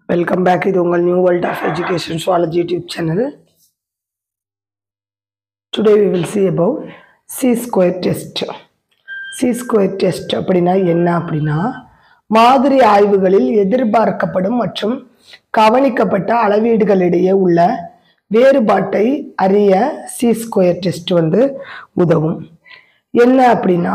welcome back இது உங்கள் new world of education zoology YouTube channel today we will see about C square test C square test அப்படின்னா என்ன அப்படின்னா மாதிரி ஆய்வுகளில் எதிர்பார்க்கப்படும் மற்றும் கவனிக்கப்பட்ட அளவீடுகளிடையே உள்ள வேறுபாட்டை அறிய சி ஸ்கொயர் டெஸ்ட் வந்து உதவும் என்ன அப்படின்னா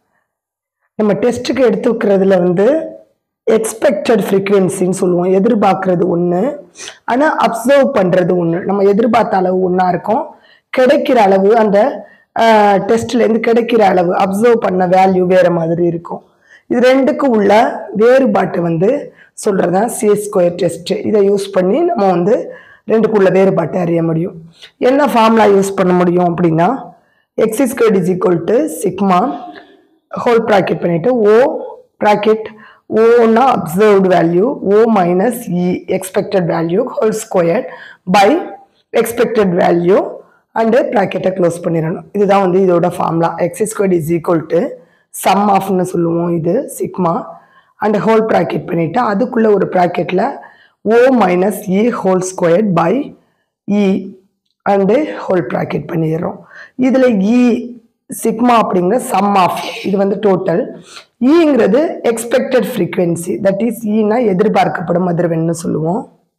நம்ம டெஸ்ட்டுக்கு எடுத்து வைக்கிறதுல வந்து எக்ஸ்பெக்டட் ஃப்ரீக்குவென்சின்னு சொல்லுவோம் எதிர்பார்க்கறது ஒன்று ஆனால் அப்சர்வ் பண்ணுறது ஒன்று நம்ம எதிர்பார்த்த அளவு ஒன்றா இருக்கும் கிடைக்கிற அளவு அந்த டெஸ்ட்லேருந்து கிடைக்கிற அளவு அப்சர்வ் பண்ண வேல்யூ வேறு மாதிரி இருக்கும் இது ரெண்டுக்கும் உள்ள வேறுபாட்டை வந்து சொல்கிறது தான் சி ஸ்கொயர் டெஸ்ட்டு இதை யூஸ் பண்ணி நம்ம வந்து ரெண்டுக்குள்ள வேறுபாட்டை அறிய முடியும் என்ன ஃபார்முலா யூஸ் பண்ண முடியும் அப்படின்னா X square is equal to sigma whole bracket பண்ணிட்டு ஓ ப்ராக்கெட் ஓனா observed value O minus E expected value whole square by expected value and ப்ராக்கெட்டை க்ளோஸ் பண்ணிடணும் இதுதான் வந்து இதோட formula X square is equal to sum ஆஃப்னு சொல்லுவோம் இது சிக்மா அண்ட் ஹோல் ப்ராக்கெட் பண்ணிவிட்டு அதுக்குள்ளே ஒரு ப்ராக்கெட்டில் O minus E whole square by E and whole bracket பண்ணிடுறோம் இதில் இ சிக்மா அப்படிங்கிற சம் ஆஃப் இது வந்து டோட்டல் ஈங்கிறது எக்ஸ்பெக்டட் ஃப்ரீக்வன்சி தட் இஸ் ஈனா எதிர்பார்க்கப்படும் அதிர்வெண்னு சொல்லுவோம்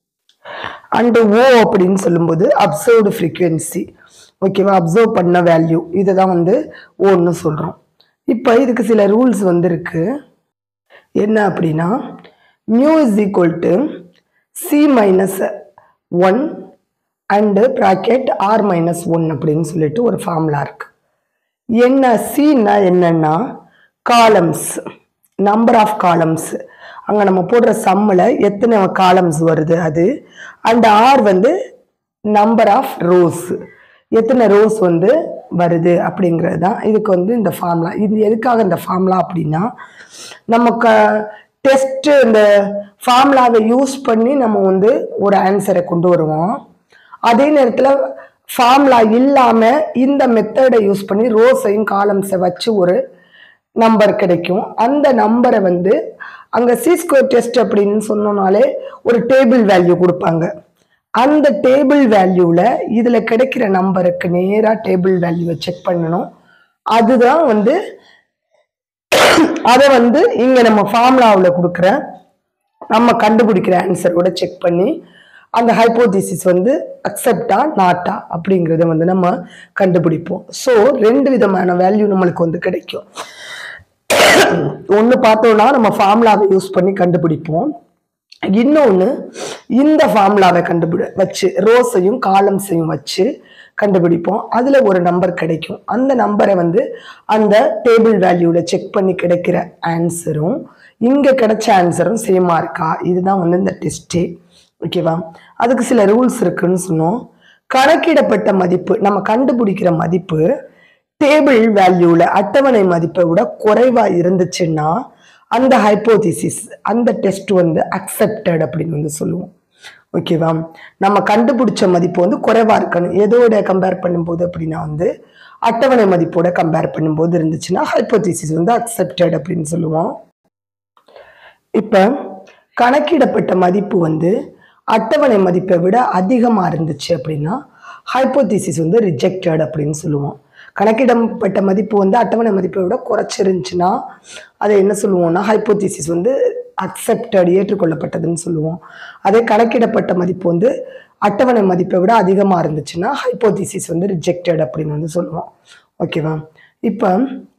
அண்டு ஓ அப்படின்னு சொல்லும்போது அப்சர்வ்டு ஃப்ரீக்வன்சி ஓகேவா அப்சர்வ் பண்ண வேல்யூ இதை தான் வந்து ஓன்னு சொல்கிறோம் இப்போ இதுக்கு சில ரூல்ஸ் வந்து இருக்கு என்ன அப்படின்னா mu is equal to C minus one and bracket R minus one அப்படின்னு சொல்லிட்டு ஒரு ஃபார்முலா இருக்கு என்ன சின்னா என்னன்னா காலம்ஸ் நம்பர் ஆஃப் காலம்ஸ் அங்கே நம்ம போடுற சம்மில் எத்தனை காலம்ஸ் வருது அது அண்ட் ஆர் வந்து நம்பர் ஆஃப் ரோஸ் எத்தனை ரோஸ் வந்து வருது அப்படிங்கிறது தான் இதுக்கு வந்து இந்த ஃபார்முலா இது எதுக்காக இந்த ஃபார்முலா அப்படின்னா நமக்கு டெஸ்ட்டு இந்த ஃபார்முலாவை யூஸ் பண்ணி நம்ம வந்து ஒரு ஆன்சரை கொண்டு வருவோம் அதே நேரத்தில் ஃபார்முலா இல்லாமல் இந்த மெத்தடை யூஸ் பண்ணி ரோஸையும் காலம்ஸை வச்சு ஒரு நம்பர் கிடைக்கும் அந்த நம்பரை வந்து அங்கே சி ஸ்கொயர் டெஸ்ட் அப்படின்னு சொன்னோம்னாலே ஒரு டேபிள் வேல்யூ கொடுப்பாங்க அந்த டேபிள் வேல்யூவில் இதில் கிடைக்கிற நம்பருக்கு நேராக டேபிள் வேல்யூவை செக் பண்ணணும் அதுதான் வந்து அதை வந்து இங்கே நம்ம ஃபார்முலாவில் கொடுக்குற நம்ம கண்டுபிடிக்கிற ஆன்சரோட செக் பண்ணி அந்த ஹைப்போதிசிஸ் வந்து அக்செப்டா நாட்டா அப்படிங்கிறத வந்து நம்ம கண்டுபிடிப்போம் ஸோ ரெண்டு விதமான வேல்யூ நம்மளுக்கு வந்து கிடைக்கும் ஒன்று பார்த்தோம்னா நம்ம ஃபார்முலாவை யூஸ் பண்ணி கண்டுபிடிப்போம் இன்னொன்று இந்த ஃபார்முலாவை கண்டுபிடி வச்சு ரோஸையும் காலம்ஸையும் வச்சு கண்டுபிடிப்போம் அதில் ஒரு நம்பர் கிடைக்கும் அந்த நம்பரை வந்து அந்த டேபிள் வேல்யூவில் செக் பண்ணி கிடைக்கிற ஆன்சரும் இங்கே கிடைச்ச ஆன்சரும் சேமாக இருக்கா இதுதான் வந்து இந்த டெஸ்ட்டே ஓகேவா அதுக்கு சில ரூல்ஸ் இருக்குன்னு சொன்னோம் கணக்கிடப்பட்ட மதிப்பு நம்ம கண்டுபிடிக்கிற மதிப்பு டேபிள் வேல்யூவில் அட்டவணை மதிப்பை விட குறைவாக இருந்துச்சுன்னா அந்த ஹைப்போதிசிஸ் அந்த டெஸ்ட் வந்து அக்செப்டட் அப்படின்னு வந்து சொல்லுவோம் ஓகேவா நம்ம கண்டுபிடிச்ச மதிப்பு வந்து குறைவாக இருக்கணும் எதோட கம்பேர் பண்ணும்போது அப்படின்னா வந்து அட்டவணை மதிப்போட கம்பேர் பண்ணும்போது இருந்துச்சுன்னா ஹைப்போதிசிஸ் வந்து அக்செப்டட் அப்படின்னு சொல்லுவோம் இப்போ கணக்கிடப்பட்ட மதிப்பு வந்து அட்டவணை மதிப்பை விட அதிகமாக இருந்துச்சு அப்படின்னா ஹைப்போதிசிஸ் வந்து ரிஜெக்டட் அப்படின்னு சொல்லுவோம் கணக்கிடப்பட்ட மதிப்பு வந்து அட்டவணை மதிப்பை விட குறைச்சிருந்துச்சுன்னா அதை என்ன சொல்லுவோம்னா ஹைப்போதிசிஸ் வந்து அக்செப்டட் ஏற்றுக்கொள்ளப்பட்டதுன்னு சொல்லுவோம் அதே கணக்கிடப்பட்ட மதிப்பு வந்து அட்டவணை மதிப்பை விட அதிகமாக இருந்துச்சுன்னா ஹைப்போதிசிஸ் வந்து ரிஜெக்டட் அப்படின்னு வந்து சொல்லுவோம் ஓகேவா இப்போ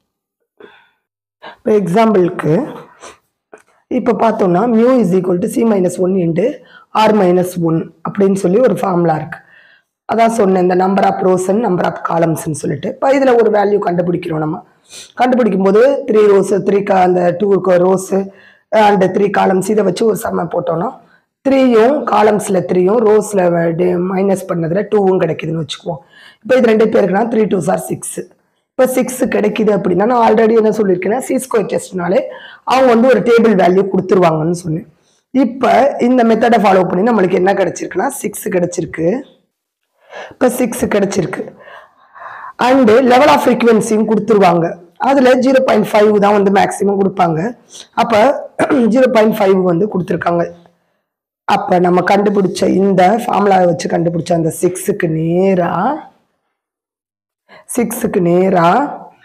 இப்போ எக்ஸாம்பிளுக்கு இப்போ பார்த்தோம்னா mu is equal to C minus one into R minus one அப்படின்னு சொல்லி ஒரு ஃபார்முலா இருக்குது அதான் சொன்னேன் இந்த number of rows number of காலம்ஸ்ன்னு சொல்லிட்டு இப்போ இதில் ஒரு வேல்யூ கண்டுபிடிக்கிறோம் நம்ம கண்டுபிடிக்கும் போது த்ரீ ரோஸ் த்ரீ கா அந்த two rows and three columns இதை வச்சு ஒரு செம்ம போட்டோம்னா த்ரீயும் காலம்ஸில் த்ரீயும் ரோஸில் மைனஸ் பண்ணதில் டூவும் கிடைக்குதுன்னு வச்சுக்குவோம் இப்போ இது ரெண்டு பேருக்குனா த்ரீ டூ சார் சிக்ஸ் இப்போ சிக்ஸ் கிடைக்குது அப்படின்னா நான் ஆல்ரெடி என்ன சொல்லியிருக்கேன்னா சி ஸ்கொயர் டெஸ்ட்னாலே அவங்க வந்து ஒரு டேபிள் வேல்யூ கொடுத்துருவாங்கன்னு சொன்னேன் இப்போ இந்த மெத்தடை ஃபாலோ பண்ணி நம்மளுக்கு என்ன கிடைச்சிருக்குன்னா சிக்ஸ் கிடைச்சிருக்கு இப்போ சிக்ஸ் கிடைச்சிருக்கு அண்டு லெவல் ஆஃப் ஃப்ரீக்வன்சியும் கொடுத்துருவாங்க அதில் ஜீரோ பாயிண்ட் ஃபைவ் தான் வந்து மேக்ஸிமம் கொடுப்பாங்க அப்போ ஜீரோ பாயிண்ட் ஃபைவ் வந்து கொடுத்துருக்காங்க அப்போ நம்ம கண்டுபிடிச்ச இந்த ஃபார்முலாவை வச்சு கண்டுபிடிச்ச அந்த சிக்ஸுக்கு நேராக சிக்ஸுக்கு நேராக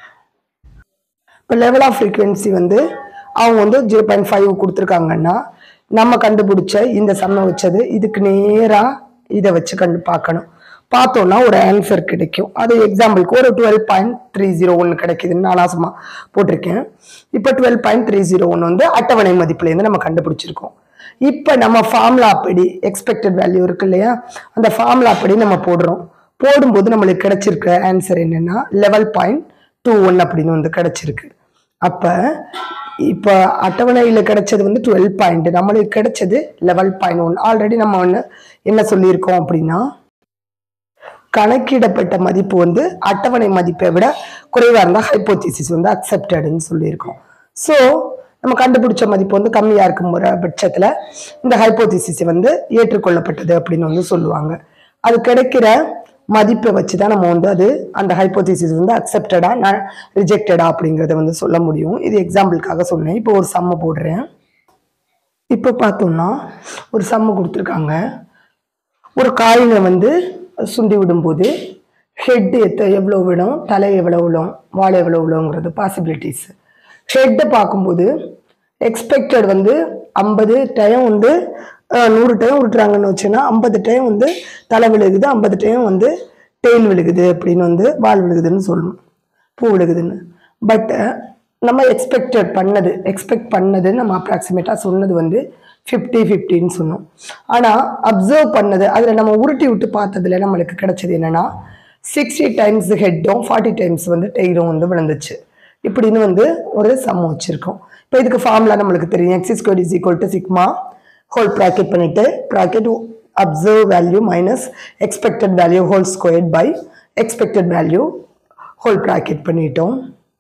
இப்போ லெவல் ஆஃப் ஃப்ரீக்வன்சி வந்து அவங்க வந்து ஜீரோ பாயிண்ட் ஃபைவ் கொடுத்துருக்காங்கன்னா நம்ம கண்டுபிடிச்ச இந்த சம்மை வச்சது இதுக்கு நேராக இதை வச்சு கண்டு பார்க்கணும் பார்த்தோன்னா ஒரு ஆன்சர் கிடைக்கும் அது எக்ஸாம்பிளுக்கு ஒரு டுவெல் பாயிண்ட் த்ரீ ஜீரோ ஒன்று கிடைக்குதுன்னு நான் சும்மா போட்டிருக்கேன் இப்போ டுவெல் பாயிண்ட் த்ரீ ஜீரோ ஒன்று வந்து அட்டவணை மதிப்புலேருந்து நம்ம கண்டுபிடிச்சிருக்கோம் இப்போ நம்ம ஃபார்முலா படி எக்ஸ்பெக்டட் வேல்யூ இருக்கு இல்லையா அந்த ஃபார்முலா படி நம்ம போடுறோம் போடும்போது நம்மளுக்கு கிடைச்சிருக்க ஆன்சர் என்னன்னா லெவல் பாயிண்ட் டூ ஒன் அப்படின்னு வந்து கிடைச்சிருக்கு அப்போ இப்போ அட்டவணையில் கிடைச்சது வந்து டுவெல் பாயிண்ட் நம்மளுக்கு கிடைச்சது லெவல் பாயிண்ட் ஒன் ஆல்ரெடி நம்ம ஒன்று என்ன சொல்லியிருக்கோம் அப்படின்னா கணக்கிடப்பட்ட மதிப்பு வந்து அட்டவணை மதிப்பை விட குறைவாக இருந்தால் ஹைப்போதிசிஸ் வந்து அக்செப்டடுன்னு சொல்லியிருக்கோம் ஸோ நம்ம கண்டுபிடிச்ச மதிப்பு வந்து கம்மியாக இருக்கும் ஒரு பட்சத்தில் இந்த ஹைப்போதிசிஸ் வந்து ஏற்றுக்கொள்ளப்பட்டது அப்படின்னு வந்து சொல்லுவாங்க அது கிடைக்கிற மதிப்பை வச்சு தான் நம்ம வந்து அது அந்த ஹைப்போதிசிஸ் வந்து அக்செப்டடா நான் ரிஜெக்டடா அப்படிங்கிறத வந்து சொல்ல முடியும் இது எக்ஸாம்பிளுக்காக சொன்னேன் இப்போ ஒரு சம்ம போடுறேன் இப்போ பார்த்தோம்னா ஒரு சம்ம கொடுத்துருக்காங்க ஒரு காயினை வந்து சுண்டி விடும்போது ஹெட் எத்த எவ்வளோ விடும் தலை எவ்வளோ விழும் வால் எவ்வளோ விழுங்கிறது பாசிபிலிட்டிஸ் ஹெட்டை பார்க்கும்போது எக்ஸ்பெக்டட் வந்து ஐம்பது டைம் வந்து அஹ், நூறு டைம் விட்டுறாங்கன்னு வச்சுன்னா ஐம்பது டைம் வந்து தலை விழுகுது ஐம்பது டைம் வந்து டெயில் விழுகுது அப்படின்னு வந்து வால் விழுகுதுன்னு சொல்லணும் பூ விழுகுதுன்னு பட் நம்ம எக்ஸ்பெக்டட் பண்ணது எக்ஸ்பெக்ட் பண்ணது நம்ம அப்ராக்சிமேட்டாக சொன்னது வந்து ஃபிஃப்டி ஃபிஃப்டின்னு சொன்னோம் ஆனால் அப்சர்வ் பண்ணது அதில் நம்ம உருட்டி விட்டு பார்த்ததுல நம்மளுக்கு கிடைச்சது என்னன்னா சிக்ஸ்டி டைம்ஸ் ஹெட்டும் ஃபார்ட்டி டைம்ஸ் வந்து டெய்லும் வந்து விழுந்துச்சு இப்படின்னு வந்து ஒரு சம் வச்சுருக்கோம் இப்போ இதுக்கு ஃபார்முலா நம்மளுக்கு தெரியும் X square is equal to sigma whole bracket பண்ணிட்டு bracket observe value minus expected value whole square by expected value whole bracket பண்ணிட்டோம்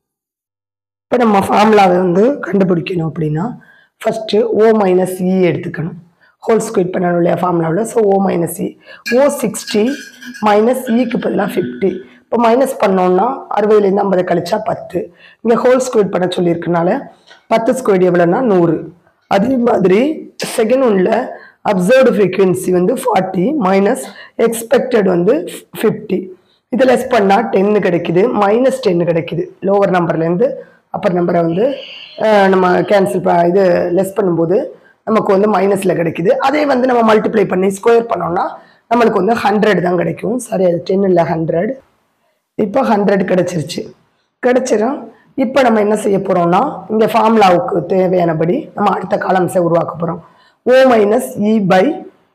இப்போ நம்ம ஃபார்முலாவை வந்து கண்டுபிடிக்கணும் அப்படின்னா ஃபஸ்ட்டு ஓ மைனஸ் இ எடுத்துக்கணும் ஹோல் ஸ்கொயர் பண்ணணும் இல்லையா ஃபார்முலாவில் so O minus E O sixty minus இக்கு பதிலாக ஃபிஃப்டி இப்போ மைனஸ் பண்ணோம்னா அறுபதுலேருந்து ஐம்பது கழிச்சா பத்து இங்கே ஹோல் ஸ்கொயர் பண்ண சொல்லியிருக்கனால பத்து ஸ்கொயர் எவ்வளோன்னா நூறு அதே மாதிரி செகண்ட் ஒன்ல அப்சர்வ்டு ஃப்ரீக்வன்சி வந்து ஃபார்ட்டி மைனஸ் எக்ஸ்பெக்டட் வந்து ஃபிஃப்டி இது லெஸ் பண்ணால் டென்னு கிடைக்குது மைனஸ் டென்னு கிடைக்குது லோவர் நம்பர்லேருந்து அப்பர் நம்பரை வந்து அஹ், நம்ம கேன்சல் இது லெஸ் பண்ணும்போது நமக்கு வந்து மைனஸில் கிடைக்குது அதே வந்து நம்ம மல்டிப்ளை பண்ணி ஸ்கொயர் பண்ணோம்னா நம்மளுக்கு வந்து ஹண்ட்ரட் தான் கிடைக்கும் சரி அது டென் இல்லை ஹண்ட்ரட் இப்போ ஹண்ட்ரட் கிடச்சிருச்சு கிடச்சிரும் இப்போ நம்ம என்ன செய்ய போகிறோம்னா இங்கே ஃபார்முலாவுக்கு தேவையானபடி நம்ம அடுத்த காலம்ஸை உருவாக்க போகிறோம் O minus E by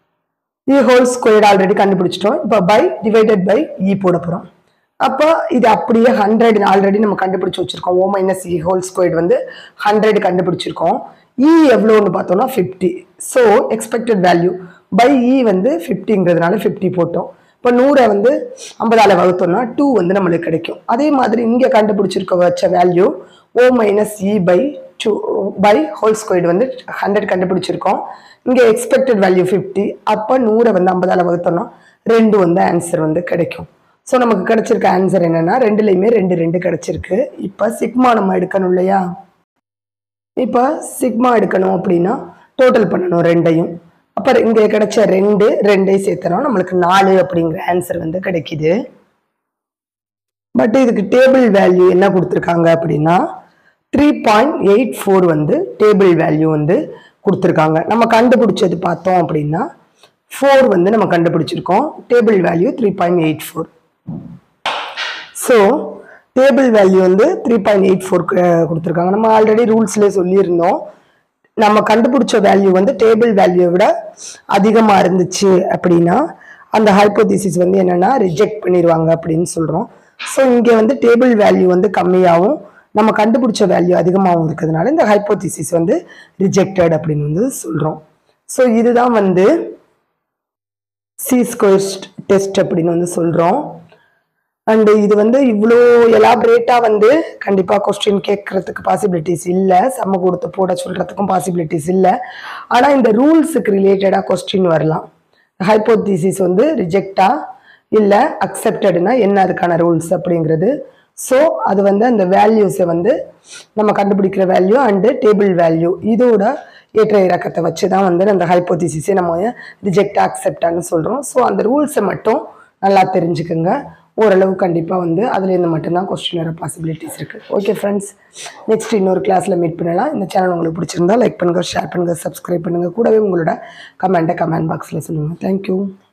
E whole square already கண்டுபிடிச்சிட்டோம் இப்போ பை டிவைடட் பை இ போட போகிறோம் அப்போ இது அப்படியே ஹண்ட்ரட் ஆல்ரெடி நம்ம கண்டுபிடிச்சு வச்சிருக்கோம் O minus E whole square வந்து ஹண்ட்ரட் கண்டுபிடிச்சிருக்கோம் இ எவ்வளோன்னு பார்த்தோம்னா fifty so expected value by E வந்து ஃபிஃப்டிங்கிறதுனால ஃபிஃப்டி போட்டோம் இப்போ நூறை வந்து ஐம்பதால வகுத்தோம்னா டூ வந்து நம்மளுக்கு கிடைக்கும் அதே மாதிரி இங்கே கண்டுபிடிச்சிருக்க வச்ச value O minus E by two by whole square வந்து ஹண்ட்ரட் கண்டுபிடிச்சிருக்கோம் இங்கே எக்ஸ்பெக்டட் வேல்யூ ஃபிஃப்டி அப்போ நூறை வந்து ஐம்பதால வகுத்தோம்னா ரெண்டு வந்து ஆன்சர் வந்து கிடைக்கும் ஸோ நமக்கு கிடைச்சிருக்க ஆன்சர் என்னன்னா ரெண்டுலேயுமே ரெண்டு ரெண்டு கிடைச்சிருக்கு இப்போ சிக்மா நம்ம எடுக்கணும் இல்லையா இப்போ சிக்மா எடுக்கணும் அப்படின்னா டோட்டல் பண்ணணும் ரெண்டையும் அப்புறம் இங்கே கிடைச்ச ரெண்டு ரெண்டையும் சேர்த்தனா நம்மளுக்கு நாலு அப்படிங்கிற ஆன்சர் வந்து கிடைக்குது பட் இதுக்கு டேபிள் வேல்யூ என்ன கொடுத்துருக்காங்க அப்படின்னா த்ரீ பாயிண்ட் எயிட் ஃபோர் வந்து டேபிள் வேல்யூ வந்து கொடுத்துருக்காங்க நம்ம கண்டுபிடிச்சது பார்த்தோம் அப்படின்னா ஃபோர் வந்து நம்ம கண்டுபிடிச்சிருக்கோம் table value three point eight four so table value வந்து த்ரீ பாயிண்ட் எயிட் ஃபோர் கொடுத்துருக்காங்க நம்ம ஆல்ரெடி ரூல்ஸ்லேயே சொல்லியிருந்தோம் நம்ம கண்டுபிடிச்ச வேல்யூ வந்து டேபிள் வேல்யூவை விட அதிகமாக இருந்துச்சு அப்படின்னா அந்த ஹைப்போதிசிஸ் வந்து என்னன்னா ரிஜெக்ட் பண்ணிடுவாங்க அப்படின்னு சொல்கிறோம் ஸோ இங்கே வந்து டேபிள் வேல்யூ வந்து கம்மியாகவும் நம்ம கண்டுபிடிச்ச வேல்யூ அதிகமாகவும் இருக்கிறதுனால இந்த ஹைப்போதிசிஸ் வந்து ரிஜெக்டட் அப்படின்னு வந்து சொல்கிறோம் ஸோ இதுதான் வந்து சி ஸ்கொயர் டெஸ்ட் அப்படின்னு வந்து சொல்கிறோம் அண்டு இது வந்து இவ்வளோ எலாபரேட்டாக வந்து கண்டிப்பாக கொஸ்டின் கேட்கறதுக்கு பாசிபிலிட்டிஸ் இல்லை செம்ம கொடுத்து போட சொல்கிறதுக்கும் பாசிபிலிட்டிஸ் இல்லை ஆனால் இந்த ரூல்ஸுக்கு ரிலேட்டடாக கொஸ்டின் வரலாம் ஹைப்போதிசிஸ் வந்து ரிஜெக்டா இல்லை அக்செப்டடுனா என்ன அதுக்கான ரூல்ஸ் அப்படிங்கிறது ஸோ அது வந்து அந்த வேல்யூஸை வந்து நம்ம கண்டுபிடிக்கிற வேல்யூ அண்டு டேபிள் வேல்யூ இதோட ஏற்ற இறக்கத்தை வச்சு தான் வந்து அந்த ஹைப்போதிசிஸை நம்ம ரிஜெக்ட் அக்செப்டான்னு சொல்கிறோம் ஸோ அந்த ரூல்ஸை மட்டும் நல்லா தெரிஞ்சுக்கோங்க ஓரளவு கண்டிப்பாக வந்து அதுலேருந்து மட்டும்தான் கொஸ்டின் வர பாசிபிலிட்டிஸ் இருக்குது ஓகே ஃப்ரெண்ட்ஸ் நெக்ஸ்ட் இன்னொரு கிளாஸில் மீட் பண்ணலாம் இந்த சேனல் உங்களுக்கு பிடிச்சிருந்தா லைக் பண்ணுங்கள் ஷேர் பண்ணுங்கள் சப்ஸ்கிரைப் பண்ணுங்கள் கூடவே உங்களோட கமெண்ட்டை கமெண்ட் பாக்ஸில் சொல்லுங்கள் தேங்க்யூ